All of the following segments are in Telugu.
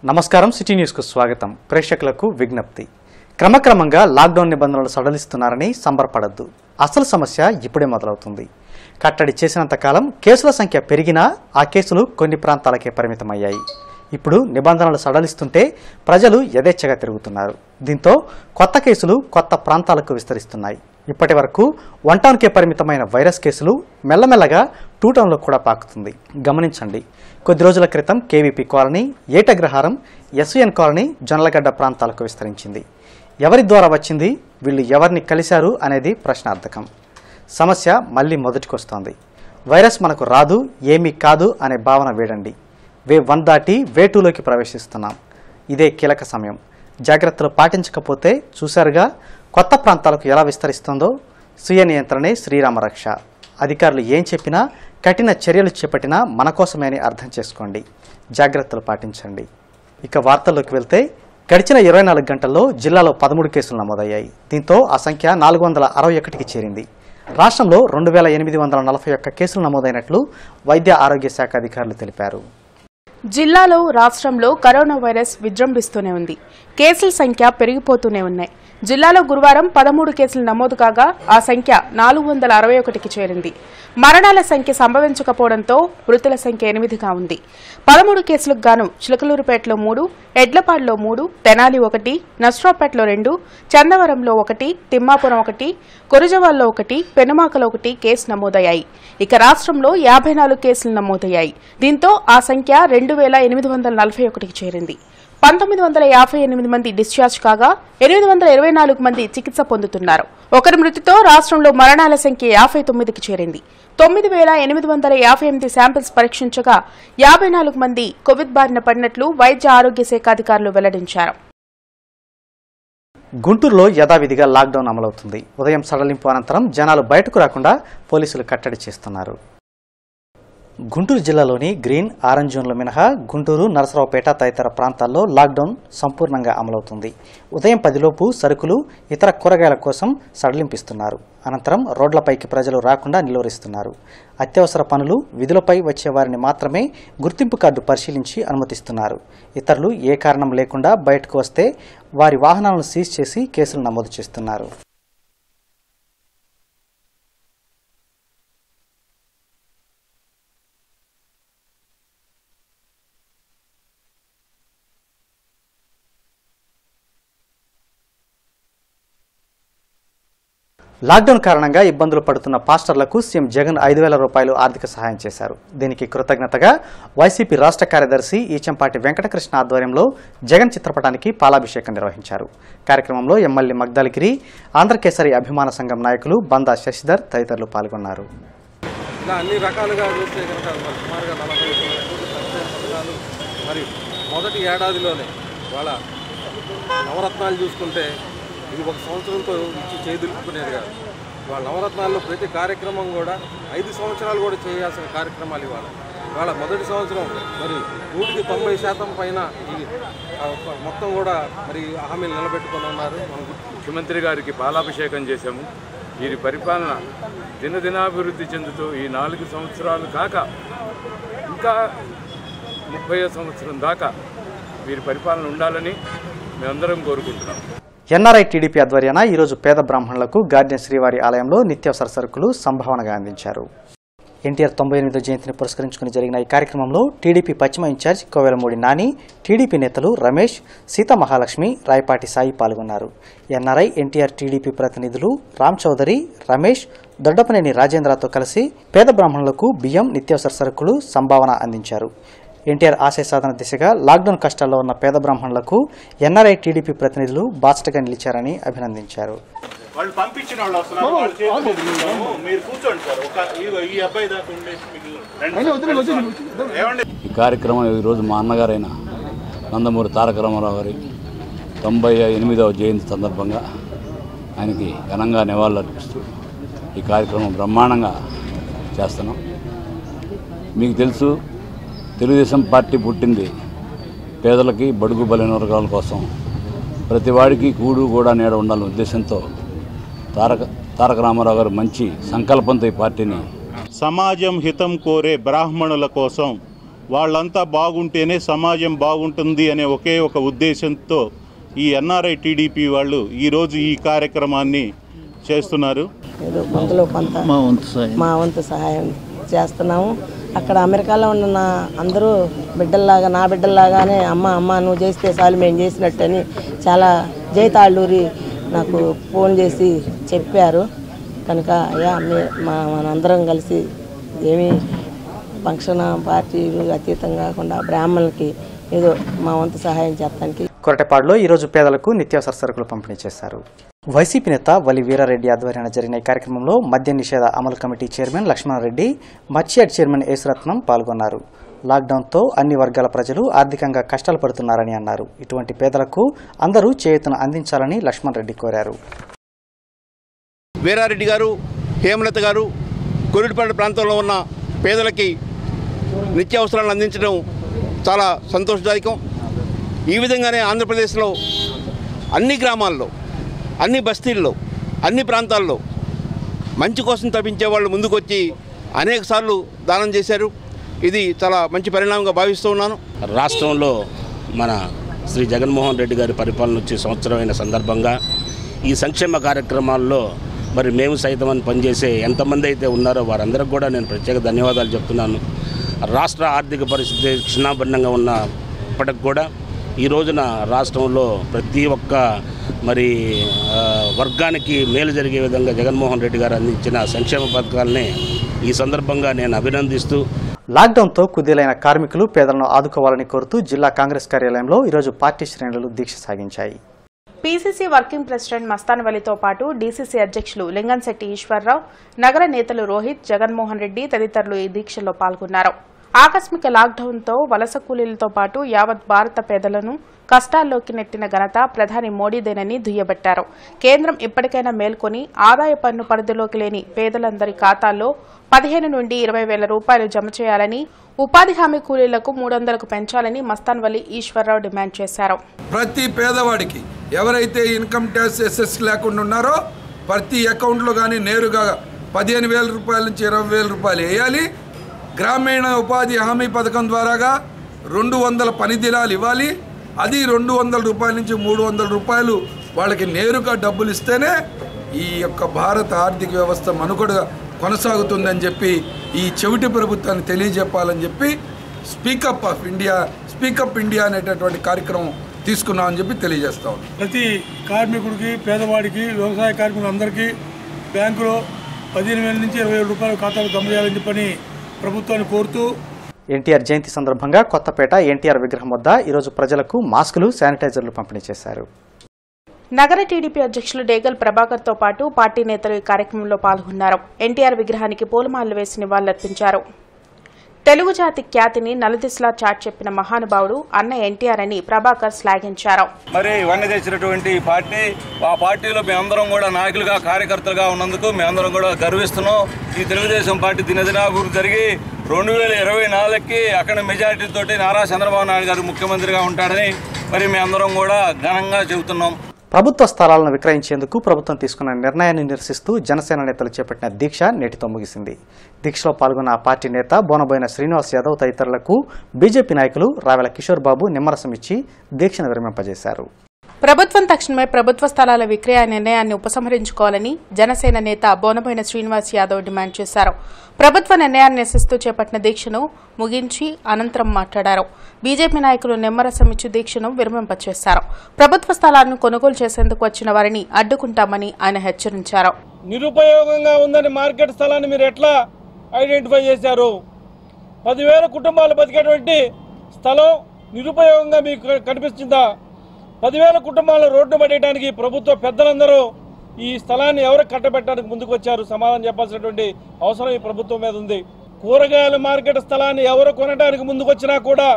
నమస్కారం సిటీ న్యూస్కు స్వాగతం ప్రేక్షకులకు విజ్ఞప్తి క్రమక్రమంగా లాక్డౌన్ నిబంధనలు సడలిస్తున్నారని సంబరపడద్దు అసలు సమస్య ఇప్పుడే మొదలవుతుంది కట్టడి చేసినంత కాలం కేసుల సంఖ్య పెరిగినా ఆ కేసులు కొన్ని ప్రాంతాలకే పరిమితమయ్యాయి ఇప్పుడు నిబంధనలు సడలిస్తుంటే ప్రజలు యథేచ్ఛగా తిరుగుతున్నారు దీంతో కొత్త కేసులు కొత్త ప్రాంతాలకు విస్తరిస్తున్నాయి ఇప్పటి వరకు వన్ టౌన్కే పరిమితమైన వైరస్ కేసులు మెల్లమెల్లగా టూ టౌన్లో కూడా పాకుతుంది గమనించండి కొద్ది రోజుల క్రితం KVP colony Etagraharam SVN colony Jonnalagadda ప్రాంతాలకు విస్తరించింది ఎవరి ద్వారా వచ్చింది వీళ్ళు ఎవరిని కలిశారు అనేది ప్రశ్నార్థకం సమస్య మళ్ళీ మొదటికొస్తోంది వైరస్ మనకు రాదు ఏమీ కాదు అనే భావన వీడండి వే వన్ దాటి వే టూలోకి ప్రవేశిస్తున్నాం ఇదే కీలక సమయం జాగ్రత్తలు పాటించకపోతే చూశారుగా కొత్త ప్రాంతాలకు ఎలా విస్తరిస్తుందో స్వీయ నియంత్రణే శ్రీరామ రక్ష అధికారులు ఏం చెప్పినా కఠిన చర్యలు చేపట్టినా మన కోసమే అని అర్థం చేసుకోండి జాగ్రత్తలు పాటించండి ఇక వార్తల్లోకి వెళ్తే గడిచిన ఇరవై నాలుగు గంటల్లో జిల్లాలో పదమూడు కేసులు నమోదయ్యాయి దీంతో ఆ సంఖ్య నాలుగు వందల అరవై ఒకటికి చేరింది రాష్ట్రంలో రెండు వేల ఎనిమిది వందల నలభై ఒక్క కేసులు నమోదైనట్లు వైద్య ఆరోగ్య శాఖ అధికారులు తెలిపారు జిల్లాలో రాష్ట్రంలో కరోనా వైరస్ విజృంభిస్తూనే ఉంది కేసుల సంఖ్య పెరిగిపోతూనే ఉన్నాయి జిల్లాలో గురువారం పదమూడు కేసులు నమోదు కాగా ఆ సంఖ్య నాలుగు వందల అరవై ఒకటికి చేరింది మరణాల సంఖ్య సంభవించకపోవడంతో మృతుల సంఖ్య ఎనిమిదిగా ఉంది పదమూడు కేసులకు గాను చిలకలూరుపేటలో మూడు ఎడ్లపాడులో మూడు తెనాలి ఒకటి నస్రాపేటలో రెండు చందవరంలో ఒకటి తిమ్మాపురం ఒకటి కొరుజవాల్లో ఒకటి పెనుమాకలో ఒకటి కేసు నమోదయ్యాయి ఇక రాష్ట్రంలో యాభై నాలుగు కేసులు నమోదయ్యాయి దీంతో ఆ సంఖ్య రెండు వేల ఎనిమిది వందల నలభై ఒకటికి చేరింది పంతొమ్మిది వందల యాభై ఎనిమిది మంది డిశ్చార్జ్ కాగా ఎనిమిది వందల ఇరవై నాలుగు మంది చికిత్స పొందుతున్నారు ఒకరి మృతితో రాష్ట్రంలో మరణాల సంఖ్య యాభై తొమ్మిదికి చేరింది తొమ్మిది వేల ఎనిమిది వందల యాభై ఎనిమిది శాంపిల్స్ పరీక్షించగా యాభై నాలుగు మంది కోవిడ్ బారిన పడినట్లు వైద్య ఆరోగ్య శాఖ అధికారులు వెల్లడించారు గుంటూరులో యథావిధిగా లాక్డౌన్ అమలవుతుంది ఉదయం సడలింపు అనంతరం జనాలు బయటకు రాకుండా పోలీసులు కట్టడి చేస్తున్నారు గుంటూరు జిల్లాలోని గ్రీన్ ఆరెంజ్ జోన్ల మినహా గుంటూరు నరసరావుపేట తదితర ప్రాంతాల్లో లాక్డౌన్ సంపూర్ణంగా అమలవుతుంది ఉదయం పదిలోపు సరుకులు ఇతర కూరగాయల కోసం సడలింపిస్తున్నారు అనంతరం రోడ్లపైకి ప్రజలు రాకుండా నిలువరిస్తున్నారు అత్యవసర పనులు విధులపై వచ్చే వారిని మాత్రమే గుర్తింపు కార్డు పరిశీలించి అనుమతిస్తున్నారు ఇతరులు ఏ కారణం లేకుండా బయటకు వస్తే వారి వాహనాలను సీజ్ చేసి కేసులు నమోదు చేస్తున్నారు లాక్డౌన్ కారణంగా ఇబ్బందులు పడుతున్న పాస్టర్లకు సీఎం జగన్ ఐదు వేల రూపాయలు ఆర్థిక సహాయం చేశారు దీనికి కృతజ్ఞతగా వైసీపీ రాష్ట్ర కార్యదర్శి ఈచంపాటి వెంకటకృష్ణ ఆధ్వర్యంలో జగన్ చిత్రపటానికి పాలాభిషేకం నిర్వహించారు కార్యక్రమంలో ఎమ్మెల్యే మగ్దాలగిరి ఆంధ్రకేసరి అభిమాన సంఘం నాయకులు బందా శశిధర్ తదితరులు పాల్గొన్నారు ఇలా అన్ని రకాలుగా చూస్తే కనుక మరి సుమారుగా నలభై తొమ్మిది కోట్ల సంక్షేమ పథకాలు మరి మొదటి ఏడాదిలోనే వాళ్ళ నవరత్నాలు చూసుకుంటే ఇది ఒక సంవత్సరంతో ఇచ్చి చేదులుపుకునేది కాదు వాళ్ళ నవరత్నాల్లో ప్రతి కార్యక్రమం కూడా ఐదు సంవత్సరాలు కూడా చేయాల్సిన కార్యక్రమాలు ఇవాళ వాళ్ళ మొదటి సంవత్సరం మరి నూటికి తొంభై శాతం పైన ఈ ఆ, మొత్తం కూడా మరి హామీలు నిలబెట్టుకొని ఉన్నారు మనం ముఖ్యమంత్రి గారికి పాలాభిషేకం చేశాము వీరి పరిపాలన దినదినాభివృద్ధి చెందుతూ ఈ నాలుగు సంవత్సరాలు కాక ఇంకా ముప్పై సంవత్సరం దాకా వీరి పరిపాలన ఉండాలని మేమందరం కోరుకుంటున్నాం ఎన్ఆర్ఐ టీడీపీ ఆధ్వర్యాన ఈరోజు పేద బ్రాహ్మణులకు గార్డెన్ శ్రీవారి ఆలయంలో నిత్యావసర సరుకులు సంభావనగా అందించారు ఎన్టీఆర్ తొంభై ఎనిమిదో జయంతిని పురస్కరించుకుని జరిగిన ఈ కార్యక్రమంలో టీడీపీ పశ్చిమ ఇన్ఛార్జ్ కోవెలమూడి నాని టీడీపీ నేతలు రమేష్ సీతా మహాలక్ష్మి రాయపాటి సాయి పాల్గొన్నారు ఎన్ఆర్ఐ ఎన్టీఆర్ టీడీపీ ప్రతినిధులు రామ్ చౌదరి రమేష్ దొడ్డపనేని రాజేంద్రతో కలిసి పేద బ్రాహ్మణులకు బియ్యం నిత్యావసర సరుకులు సంభావన అందించారు ఎన్టీఆర్ ఆశయ సాధన దిశగా లాక్డౌన్ కష్టాల్లో ఉన్న పేద బ్రాహ్మణులకు ఎన్ఆర్ఐ టీడీపీ ప్రతినిధులు బాసటగా నిలిచారని అభినందించారు వాళ్ళు పంపించిన వాళ్ళు వస్తున్నారు వాళ్ళ చేతిలో ఇస్తాము. మీరు కూర్చోండి సార్ ఒక ఇదిగో ఈ అబ్బాయి దాకా ఉండేసి మీకు రండి. ఏమండి ఈ కార్యక్రమం ఈరోజు మా అన్నగారైన నందమూరి తారక రామారావు గారి తొంభై ఎనిమిదవ జయంతి సందర్భంగా ఆయనకి ఘనంగా నివాళులు అర్పిస్తూ ఈ కార్యక్రమం బ్రహ్మాండంగా చేస్తున్నాం మీకు తెలుసు తెలుగుదేశం పార్టీ పుట్టింది పేదలకి బడుగు బలైన వర్గాల కోసం ప్రతి వాడికి కూడు కూడా నీడ ఉండాలనే ఉద్దేశంతో తారక తారక రామారావు గారు మంచి సంకల్పంతో ఈ పార్టీని సమాజం హితం కోరే బ్రాహ్మణుల కోసం వాళ్ళంతా బాగుంటేనే సమాజం బాగుంటుంది అనే ఒకే ఒక ఉద్దేశంతో ఈ ఎన్ఆర్ఐ టీడీపీ వాళ్ళు ఈరోజు ఈ కార్యక్రమాన్ని చేస్తున్నారు ఏదో కొంతలో కొంత మా వంతు సాయం మా వంతు సహాయం చేస్తున్నాము అక్కడ అమెరికాలో ఉన్న నా అందరూ బిడ్డల్లాగా నా బిడ్డల్లాగానే అమ్మ అమ్మ నువ్వు చేస్తే చాలు మేము చేసినట్టని చాలా జైతాళ్ళూరి నాకు ఫోన్ చేసి చెప్పారు కనుక అయ్యా మే మా మనందరం కలిసి ఏమీ ఫంక్షన్ పార్టీలు అతీతం కాకుండా బ్రాహ్మణులకి ఏదో మా వంతు సహాయం చేస్తానికి కొరటపాడులో ఈరోజు పేదలకు నిత్యావసర సరుకులు పంపిణీ చేశారు వైసీపీ నేత వలి వీరారెడ్డి ఆధ్వర్యాన జరిగిన ఈ కార్యక్రమంలో మద్య నిషేధ అమలు కమిటీ చైర్మన్ లక్ష్మణరెడ్డి మర్చియాడ్ చైర్మన్ యేసురత్నం పాల్గొన్నారు లాక్డౌన్తో అన్ని వర్గాల ప్రజలు ఆర్థికంగా కష్టాలు పడుతున్నారని అన్నారు ఇటువంటి పేదలకు అందరూ చేయూతను అందించాలని లక్ష్మణ్ రెడ్డి కోరారు వీరారెడ్డి గారు హేమలత గారు కొరిటిపాడు ప్రాంతంలో ఉన్న పేదలకి నిత్యావసరాలను అందించడం చాలా సంతోషదాయకం ఈ విధంగానే ఆంధ్రప్రదేశ్లో అన్ని గ్రామాల్లో అన్ని బస్తీల్లో అన్ని ప్రాంతాల్లో మంచి కోసం తప్పించే వాళ్ళు ముందుకొచ్చి అనేక సార్లు దానం చేశారు ఇది చాలా మంచి పరిణామంగా భావిస్తూ ఉన్నాను రాష్ట్రంలో మన శ్రీ జగన్మోహన్ రెడ్డి గారి పరిపాలన వచ్చే సంవత్సరమైన సందర్భంగా ఈ సంక్షేమ కార్యక్రమాల్లో మరి మేము సైతం అని పనిచేసే ఎంతమంది అయితే ఉన్నారో వారందరికి కూడా నేను ప్రత్యేక ధన్యవాదాలు చెప్తున్నాను రాష్ట్ర ఆర్థిక పరిస్థితి క్షిణాభిన్నంగా ఉన్నప్పటికి కూడా ఈ రోజున రాష్ట్రంలో ప్రతి ఒక్క మరి ఆ, వర్గానికి మేలు జరిగే విధంగా జగన్మోహన్ రెడ్డి గారు అందించిన సంక్షేమ పథకాలని ఈ సందర్భంగా నేను అభినందిస్తూ లాక్డౌన్తో కుదేలైన కార్మికులు పేదలను ఆదుకోవాలని కోరుతూ జిల్లా కాంగ్రెస్ కార్యాలయంలో ఈరోజు పార్టీ శ్రేణులు దీక్ష సాగించాయి పీసీసీ వర్కింగ్ ప్రెసిడెంట్ మస్తాన్ వలితో పాటు డీసీసీ అధ్యక్షులు లింగంశెట్టి ఈశ్వరరావు నగర నేతలు రోహిత్ జగన్మోహన్ రెడ్డి తదితరులు ఈ దీక్షలో పాల్గొన్నారు ఆకస్మిక లాక్డౌన్తో వలస కూలీలతో పాటు యావత్ భారత పేదలను కష్టాల్లోకి నెట్టిన ఘనత ప్రధాని మోడీదేనని దుయ్యబట్టారు కేంద్రం ఇప్పటికైనా మేల్కొని ఆదాయ పన్ను పరిధిలోకి లేని పేదలందరి ఖాతాల్లో పదిహేను నుండి ఇరవై వేల రూపాయలు జమ చేయాలని ఉపాధి హామీ కూలీలకు మూడు వందలకు పెంచాలని మస్తాన్ వలి ఈశ్వరరావు డిమాండ్ చేశారు ప్రతి పేదవాడికి ఎవరైతే ఇన్కమ్ ట్యాక్స్ ఎస్ఎస్ లేకుండా ఉన్నారో ప్రతి అకౌంట్లో కానీ నేరుగా పదిహేను వేల రూపాయల నుంచి ఇరవై వేల రూపాయలు వేయాలి గ్రామీణ ఉపాధి హామీ పథకం ద్వారాగా రెండు వందల పని దినాలు ఇవ్వాలి అది రెండు వందల రూపాయల నుంచి మూడు వందల రూపాయలు వాళ్ళకి నేరుగా డబ్బులు ఇస్తేనే ఈ యొక్క భారత ఆర్థిక వ్యవస్థ మనుగడ కొనసాగుతుందని చెప్పి ఈ చెవిటి ప్రభుత్వాన్ని తెలియజెప్పాలని చెప్పి speak up of India speak up India అనేటటువంటి కార్యక్రమం తీసుకున్నామని చెప్పి తెలియజేస్తా ఉన్నాం ప్రతి కార్మికుడికి పేదవాడికి వ్యవసాయ కార్మికులందరికీ బ్యాంకులో పదిహేను వేల నుంచి ఇరవై వేల రూపాయల ఖాతాలు జమ చేయాలని చెప్పని ప్రభుత్వాన్ని కోరుతూ ఎన్టీఆర్ జయంతి సందర్భంగా కొత్తపేట ఎన్టీఆర్ విగ్రహం వద్ద ఈరోజు ప్రజలకు మాస్కులు శానిటైజర్లు పంపిణీ చేశారు నగర టీడీపీ అధ్యక్షులు డేగల్ ప్రభాకర్ తో పాటు పార్టీ నేతలు ఈ కార్యక్రమంలో పాల్గొన్నారు ఎన్టీఆర్ విగ్రహానికి పూలమాలలు వేసి నివాళులర్పించారు తెలుగు జాతి ఖ్యాతిని నలుదిశలా చాటి చెప్పిన మహానుభావుడు అన్న ఎన్టీఆర్ అని ప్రభాకర్ శ్లాఘించారు మరి ఇవన్నీ తెచ్చినటువంటి ఈ పార్టీ ఆ పార్టీలో మేమందరం కూడా నాయకులుగా కార్యకర్తలుగా ఉన్నందుకు మేమందరం కూడా గర్విస్తున్నాం ఈ తెలుగుదేశం పార్టీ దినదినాభివృద్ధి జరిగి రెండు వేల ఇరవై నాలుగుకి అక్కడ మెజారిటీతోటి నారా చంద్రబాబు నాయుడు గారు ముఖ్యమంత్రిగా ఉంటాడని మరి మేమందరం కూడా ఘనంగా చెబుతున్నాం ప్రభుత్వ స్థలాలను విక్రయించేందుకు ప్రభుత్వం తీసుకున్న నిర్ణయాన్ని నిరసిస్తూ జనసేన నేతలు చేపట్టిన దీక్ష నేటితో ముగిసింది దీక్షలో పాల్గొన్న ఆ పార్టీ నేత బోనబోయిన శ్రీనివాస్ యాదవ్ తదితరులకు బీజేపీ నాయకులు రావెల కిషోర్ బాబు నిమ్మరసం ఇచ్చి దీక్షను విరమింపజేశారు ప్రభుత్వం తక్షణమే ప్రభుత్వ స్థలాల విక్రయ నిర్ణయాన్ని ఉపసంహరించుకోవాలని జనసేన నేత బోనబోయిన శ్రీనివాస్ యాదవ్ డిమాండ్ చేశారు ప్రభుత్వ నిర్ణయాన్ని నిరసిస్తూ చేపట్టిన దీక్షను ముగించి అనంతరం మాట్లాడారు బీజేపీ నాయకులు నిమ్మరసం ఇచ్చి దీక్షను విరమింపచేశారు ప్రభుత్వ స్థలాలను కొనుగోలు చేసేందుకు వచ్చిన వారిని అడ్డుకుంటామని ఆయన హెచ్చరించారు నిరుపయోగంగా ఉందని మార్కెట్ స్థలాన్ని మీరు ఎట్లా ఐడెంటిఫై చేశారు పదివేల కుటుంబాలు బతికేటువంటి స్థలం నిరుపయోగంగా మీకు కనిపిస్తుందా పదివేల కుటుంబాలను రోడ్డు పడేయడానికి ప్రభుత్వ పెద్దలందరూ ఈ స్థలాన్ని ఎవరు కట్టబెట్టడానికి ముందుకు వచ్చారు సమాధానం చెప్పాల్సినటువంటి అవసరం ఈ ప్రభుత్వం మీద ఉంది కూరగాయల మార్కెట్ స్థలాన్ని ఎవరు కొనడానికి ముందుకు వచ్చినా కూడా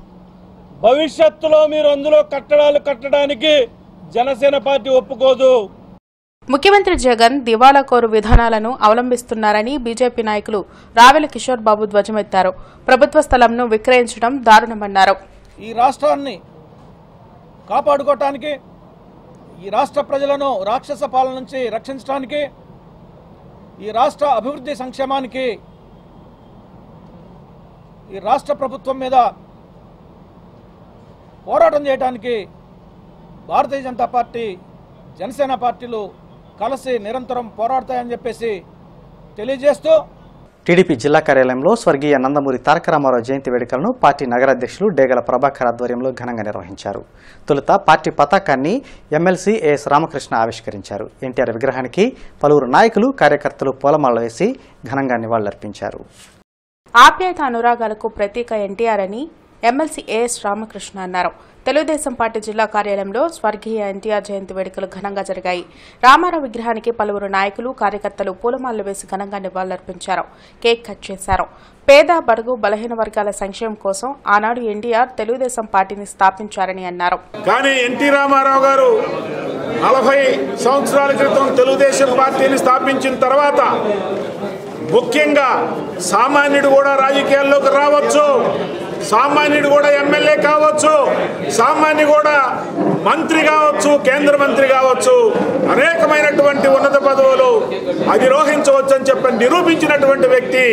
భవిష్యత్తులో మీరు అందులో కట్టడాలు కట్టడానికి జనసేన పార్టీ ఒప్పుకోదు ముఖ్యమంత్రి జగన్ దివాలా కోరు విధానాలను అవలంబిస్తున్నారని బీజేపీ నాయకులు రావెల కిషోర్ బాబు ధ్వజమెత్తారు ప్రభుత్వ స్థలంను విక్రయించడం దారుణమన్నారు ఈ రాష్ట్రాన్ని కాపాడుకోవటానికి ఈ రాష్ట్ర ప్రజలను రాక్షస పాలన నుంచి రక్షించడానికి ఈ రాష్ట్ర అభివృద్ధి సంక్షేమానికి ఈ రాష్ట్ర ప్రభుత్వం మీద పోరాటం చేయడానికి భారతీయ జనతా పార్టీ జనసేన పార్టీలు కలిసి నిరంతరం పోరాడతాయని చెప్పేసి తెలియజేస్తూ టీడీపీ జిల్లా కార్యాలయంలో స్వర్గీయ నందమూరి తారక రామారావు జయంతి వేడుకలను పార్టీ నగరాధ్యక్షులు డేగల ప్రభాకర్ ఆధ్వర్యంలో ఘనంగా నిర్వహించారు తొలుత పార్టీ పతాకాన్ని ఎమ్మెల్సీ ఏఎస్ రామకృష్ణ ఆవిష్కరించారు ఎన్టీఆర్ విగ్రహానికి పలువురు నాయకులు కార్యకర్తలు పూలమాల వేసి ఘనంగా నివాళులర్పించారు ఆప్యాయత అనురాగాలకు ప్రతీక ఎన్టీఆర్ అని ఎమ్మెల్సీ ఏఎస్ రామకృష్ణ అన్నారు తెలుగుదేశం పార్టీ జిల్లా కార్యాలయంలో స్వర్గీయ ఎన్టీఆర్ జయంతి వేడుకలు ఘనంగా జరిగాయి రామారావు విగ్రహానికి పలువురు నాయకులు కార్యకర్తలు పూలమాలలు వేసి ఘనంగా నివాళులర్పించారు కేక్ కట్ చేశారు పేద బడుగు బలహీన వర్గాల సంక్షేమం కోసం ఆనాడు ఎన్టీఆర్ తెలుగుదేశం పార్టీని స్థాపించారని అన్నారు కానీ ఎన్టీ రామారావు గారు నలభై సంవత్సరాల క్రితం తెలుగుదేశం పార్టీని స్థాపించిన తర్వాత ముఖ్యంగా సామాన్యుడు కూడా రాజకీయాల్లోకి రావచ్చు సామాన్యుడు కూడా ఎమ్మెల్యే కావచ్చు సామాన్యుడు కూడా మంత్రి కావచ్చు కేంద్ర మంత్రి కావచ్చు అనేకమైనటువంటి ఉన్నత పదవులు అధిరోహించవచ్చు అని చెప్పి నిరూపించినటువంటి వ్యక్తి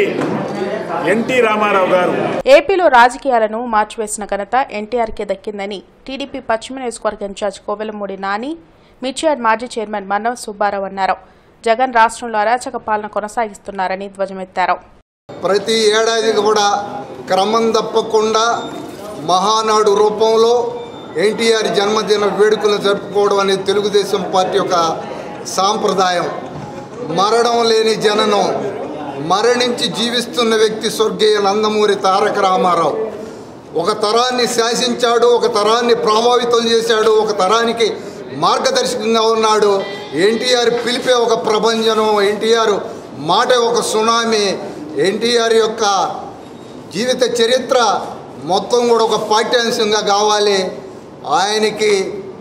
ఎన్టీ రామారావు గారు ఏపీలో రాజకీయాలను మార్చివేసిన ఘనత ఎన్టీఆర్కే దక్కిందని టీడీపీ పశ్చిమ నియోజకవర్గ ఇన్ఛార్జ్ కోవెలమూడి నాని మిర్చియాడ్ మాజీ చైర్మన్ మన్నవ సుబ్బారావు అన్నారు జగన్ రాష్ట్రంలో అరాచక పాలన కొనసాగిస్తున్నారని ధ్వజమెత్తారు ప్రతి ఏడాది కూడా క్రమం తప్పకుండా మహానాడు రూపంలో ఎన్టీఆర్ జన్మదిన వేడుకలు జరుపుకోవడం అనేది తెలుగుదేశం పార్టీ యొక్క సాంప్రదాయం మరణం లేని జననం మరణించి జీవిస్తున్న వ్యక్తి స్వర్గీయ నందమూరి తారక రామారావు ఒక తరాన్ని శాసించాడు ఒక తరాన్ని ప్రభావితం చేశాడు ఒక తరానికి మార్గదర్శకంగా ఉన్నాడు ఎన్టీఆర్ పిలిపే ఒక ప్రభంజనం ఎన్టీఆర్ మాట ఒక సునామీ ఎన్టీఆర్ యొక్క జీవిత చరిత్ర మొత్తం కూడా ఒక పాఠ్యాంశంగా కావాలి ఆయనకి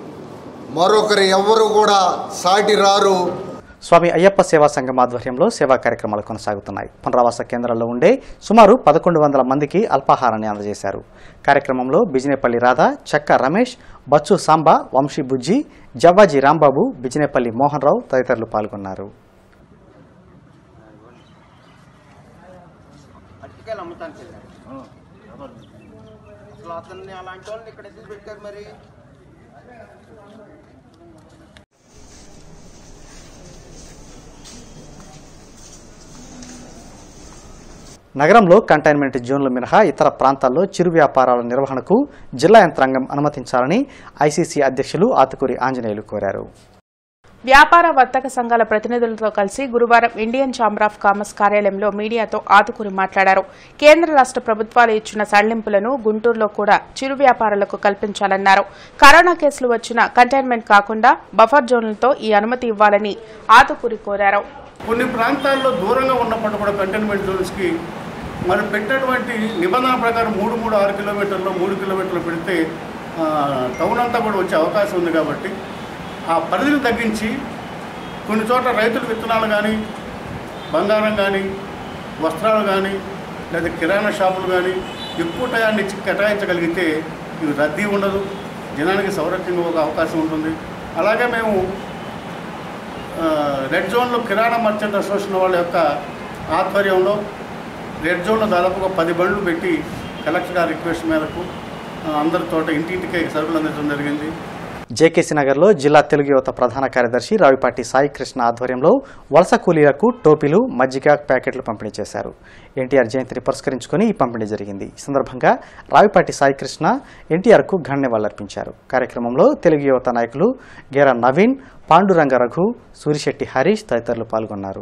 మరొకరు ఎవ్వరు కూడా సాటి రారు స్వామి అయ్యప్ప సేవా సంఘం ఆధ్వర్యంలో సేవా కార్యక్రమాలు కొనసాగుతున్నాయి పునరావాస కేంద్రాల్లో ఉండే సుమారు పదకొండు వందల మందికి అల్పాహారాన్ని అందజేశారు కార్యక్రమంలో బిజినేపల్లి రాధ చెక్క రమేష్ బచ్చు సాంబా వంశీ బుజ్జి జవ్వాజీ రాంబాబు బిజినేపల్లి మోహన్ రావు తదితరులు పాల్గొన్నారు నగరంలో కంటైన్మెంట్ జోన్లు మినహా ఇతర ప్రాంతాల్లో చిరు వ్యాపారాల నిర్వహణకు జిల్లా యంత్రాంగం అనుమతించాలని ఐసీసీ అధ్యక్షులు ఆతుకూరి ఆంజనేయులు కోరారు వ్యాపార వర్తక సంఘాల ప్రతినిధులతో కలిసి గురువారం ఇండియన్ ఛాంబర్ ఆఫ్ కామర్స్ కార్యాలయంలో మీడియాతో ఆతుకూరి మాట్లాడారు కేంద్ర రాష్ట్ర ప్రభుత్వాలు ఇచ్చిన సడలింపులను గుంటూరులో కూడా చిరు వ్యాపారులకు కల్పించాలన్నారు కరోనా కేసులు వచ్చిన కంటైన్మెంట్ కాకుండా బఫర్ జోన్లతో ఈ అనుమతి ఇవ్వాలని ఆతుకూరి కోరారు కొన్ని ప్రాంతాల్లో దూరంగా ఉన్నప్పుడు కూడా కంటైన్మెంట్ జోన్స్కి మరి పెట్టినటువంటి నిబంధన ప్రకారం మూడు మూడు ఆరు కిలోమీటర్లు మూడు కిలోమీటర్లు పెడితే ఆ, టౌన్ అంతా కూడా వచ్చే అవకాశం ఉంది కాబట్టి ఆ పరిధిని తగ్గించి కొన్ని చోట్ల రైతుల విత్తనాలు కానీ బంగారం కానీ వస్త్రాలు కానీ లేదా కిరాణా షాపులు కానీ ఎక్కువ టయాన్ని ఇచ్చి కేటాయించగలిగితే ఇవి రద్దీ ఉండదు జనానికి సౌరభ్యంగా ఒక అవకాశం ఉంటుంది అలాగే మేము ఆ, రెడ్ జోన్లో కిరాణా మర్చెంట్ అసోసియేషన్ వాళ్ళ యొక్క ఆధ్వర్యంలో రెడ్ జోన్లో దాదాపుగా పది బండ్లు పెట్టి కలెక్టర్ గారి రిక్వెస్ట్ మేరకు ఆ, అందరి తోట ఇంటింటికి సరుకులు అందించడం జరిగింది జేకేసీ నగర్లో జిల్లా తెలుగు యువత ప్రధాన కార్యదర్శి రావిపాటి సాయి కృష్ణ ఆధ్వర్యంలో వలస కూలీలకు టోపీలు మజ్జిగ ప్యాకెట్లు పంపిణీ చేశారు ఎన్టీఆర్ జయంతిని పురస్కరించుకొని ఈ పంపిణీ జరిగింది ఈ సందర్భంగా రావిపాటి సాయి కృష్ణ ఎన్టీఆర్కు ఘన నివాళులర్పించారు కార్యక్రమంలో తెలుగు యువత నాయకులు గేరా నవీన్ పాండురంగ రఘు సూరిశెట్టి హరీష్ తదితరులు పాల్గొన్నారు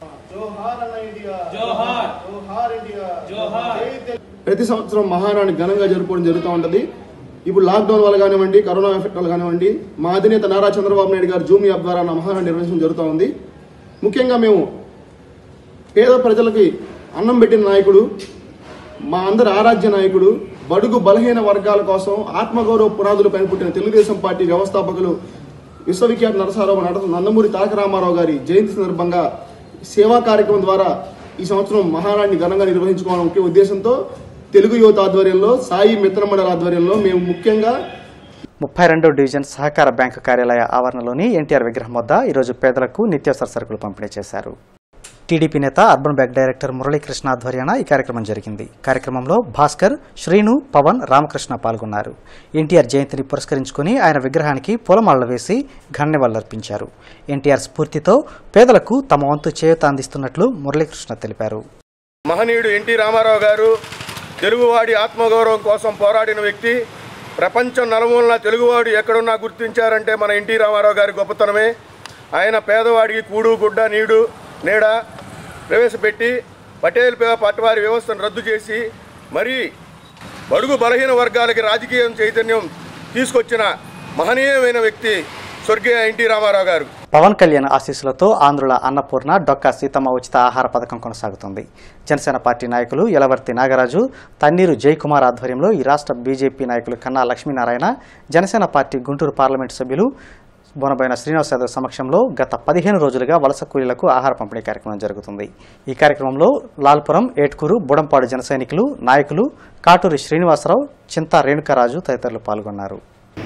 ప్రతి సంవత్సరం మహానాన్ని ఘనంగా జరుపుకోవడం జరుగుతూ ఉంటుంది ఇప్పుడు లాక్డౌన్ వల్ల కానివ్వండి కరోనా ఎఫెక్ట్ వల్ల కానివ్వండి మా అధినేత నారా చంద్రబాబు నాయుడు గారు జూమ్ యాప్ ద్వారా నా మహానాన్ని నిర్వహించడం జరుగుతూ ఉంది ముఖ్యంగా మేము పేద ప్రజలకి అన్నం పెట్టిన నాయకుడు మా అందరి ఆరాధ్య నాయకుడు బడుగు బలహీన వర్గాల కోసం ఆత్మగౌరవ పునాదులు పైన పుట్టిన తెలుగుదేశం పార్టీ వ్యవస్థాపకులు విశ్వవిఖ్యాత నరసారావు నడ నందమూరి తారక రామారావు గారి జయంతి సందర్భంగా సేవా కార్యక్రమం ద్వారా ఈ సంవత్సరం మహానాడిని ఘనంగా నిర్వహించుకోవడం ముఖ్య ఉద్దేశంతో తెలుగు యువత ఆధ్వర్యంలో సాయి మిత్రమండల ఆధ్వర్యంలో మేము ముఖ్యంగా ముప్పై రెండో డివిజన్ సహకార బ్యాంకు కార్యాలయ ఆవరణలోని ఎన్టీఆర్ విగ్రహం వద్ద ఈరోజు పేదలకు నిత్యావసర సరుకులు పంపిణీ చేశారు టీడీపీ నేత అర్బన్ బ్యాంక్ డైరెక్టర్ మురళీకృష్ణ ఆధ్వర్యాన ఈ కార్యక్రమం జరిగింది కార్యక్రమంలో భాస్కర్ శ్రీను పవన్ రామకృష్ణ పాల్గొన్నారు ఎన్టీఆర్ జయంతిని పురస్కరించుకుని ఆయన విగ్రహానికి పూలమాలలు వేసి ఘన్యవాళులర్పించారు ఎన్టీఆర్ స్ఫూర్తితో పేదలకు తమ వంతు చేయూత అందిస్తున్నట్లు మురళీకృష్ణ తెలిపారు మహనీయుడు ఎన్టీ రామారావు గారు తెలుగువాడి ఆత్మగౌరవం కోసం పోరాడిన వ్యక్తి ప్రపంచం నలుమూలన తెలుగువాడు ఎక్కడున్నా గుర్తించారంటే మన ఎన్టీ రామారావు గారి గొప్పతనమే ఆయన పేదవాడికి కూడు గుడ్డ నీడు నీడ ప్రవేశపెట్టి పటేల్ పే- పట్వారి వ్యవస్థను రద్దు చేసి మరీ బడుగు బలహీన వర్గాలకి రాజకీయం చైతన్యం తీసుకొచ్చిన మహనీయమైన వ్యక్తి స్వర్గీయ ఎన్టీ రామారావు గారు పవన్ కళ్యాణ్ ఆశీస్సులతో ఆంధ్రుల అన్నపూర్ణ డొక్కా సీతమ్మ ఉచిత ఆహార పథకం కొనసాగుతుంది జనసేన పార్టీ నాయకులు యలవర్తి నాగరాజు తన్నీరు జయకుమార్ ఆధ్వర్యంలో ఈ రాష్ట్ర బీజేపీ నాయకులు కన్నా లక్ష్మీనారాయణ జనసేన పార్టీ గుంటూరు పార్లమెంటు సభ్యులు బోనబైన శ్రీనివాస్ యాదవ్ సమక్షంలో గత పదిహేను రోజులుగా వలస కూలీలకు ఆహార పంపిణీ కార్యక్రమం జరుగుతుంది ఈ కార్యక్రమంలో లాల్పురం ఏట్కూరు బుడంపాడు జన సైనికులు నాయకులు కాటూరి శ్రీనివాసరావు చింతా రేణుకారాజు తదితరులు పాల్గొన్నారు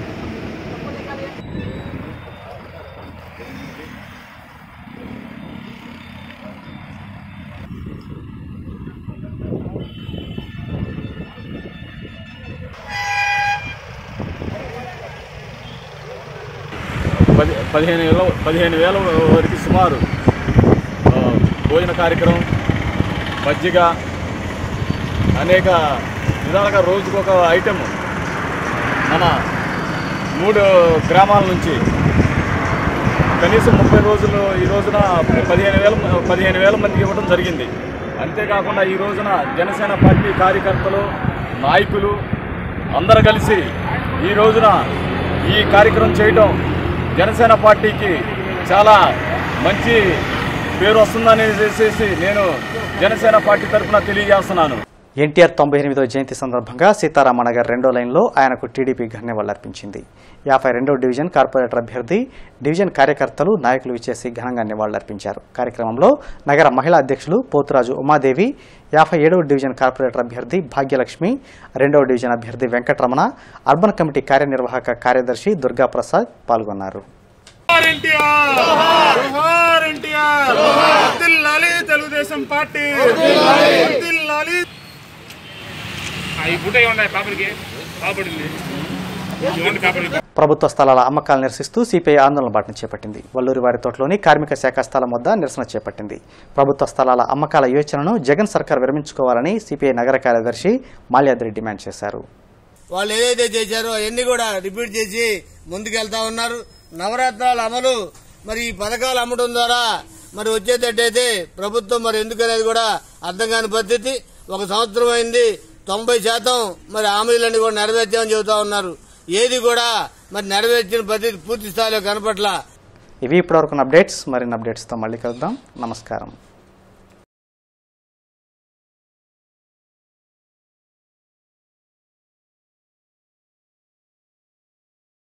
పది పదిహేను వేల పదిహేను వేల వరకు సుమారు ఆ, భోజన కార్యక్రమం మజ్జిగ అనేక విధాలుగా రోజుకొక ఐటెం మన మూడు గ్రామాల నుంచి కనీసం ముప్పై రోజులు ఈ రోజున పదిహేను వేల పదిహేను వేల మందికి ఇవ్వడం జరిగింది అంతేకాకుండా ఈ రోజున జనసేన పార్టీ కార్యకర్తలు నాయకులు అందరూ కలిసి ఈ రోజున ఈ కార్యక్రమం చేయడం జనసేన పార్టీకి చాలా మంచి పేరు వస్తుందని చేసేసి నేను జనసేన పార్టీ తరఫున తెలియజేస్తున్నాను ఎన్టీఆర్ తొంభై ఎనిమిదో జయంతి సందర్భంగా సీతారామనగర్ రెండో లైన్లో ఆయనకు టీడీపీ ఘన్యవాళులర్పించింది యాభై రెండో డివిజన్ కార్పొరేటర్ అభ్యర్థి డివిజన్ కార్యకర్తలు నాయకులు ఇచ్చేసి ఘనంగా నివాళులర్పించారు కార్యక్రమంలో నగర మహిళా అధ్యక్షులు పోతురాజు ఉమాదేవి యాభై ఏడవ డివిజన్ కార్పొరేటర్ అభ్యర్థి భాగ్యలక్ష్మి రెండవ డివిజన్ అభ్యర్థి వెంకటరమణ అర్బన్ కమిటీ కార్యనిర్వాహక కార్యదర్శి దుర్గాప్రసాద్ పాల్గొన్నారు జోహార్ ఎన్టీఆర్ వర్ధిల్లాలి తెలుగుదేశం పార్టీ వర్ధిల్లాలి ఈ బుట్ట ఏమన్నాయి పాపడికి పాపడింది ఇవ్వండి కాపరికి ప్రభుత్వ స్థలాల అమ్మకాలు నిరసిస్తూ సిపిఐ ఆందోళన బాటను చేపట్టింది వల్లూరి వారి తోటలోని కార్మిక శాఖ స్థలం వద్ద నిరసన చేపట్టింది ప్రభుత్వ స్థలాల అమ్మకాల యోచనను జగన్ సర్కార్ విరమించుకోవాలని సిపిఐ నగర కార్యదర్శి మాల్యాద్రి డిమాండ్ చేశారు వాళ్ళు ఏదైతే చేశారో అవన్నీ కూడా రిపీట్ చేసి ముందుకెళ్తా ఉన్నారు నవరత్నాల అమలు మరి ఈ పథకాలు అమ్మడం ద్వారా మరి వచ్చేటట్టయితే ప్రభుత్వం మరి ఎందుకనేది కూడా అర్థం కాని పరిస్థితి ఒక సంవత్సరం అయింది తొంభై శాతం మరి హామీలన్నీ కూడా నెరవేర్చామని చెబుతా ఉన్నారు ఏది కూడా మరి నెరవేర్చిన పరిస్థితి పూర్తి స్థాయిలో కనపట్ల ఇవి ఇప్పటివరకు అప్డేట్స్ మరిన్ని అప్డేట్స్తో మళ్ళీ కలుద్దాం నమస్కారం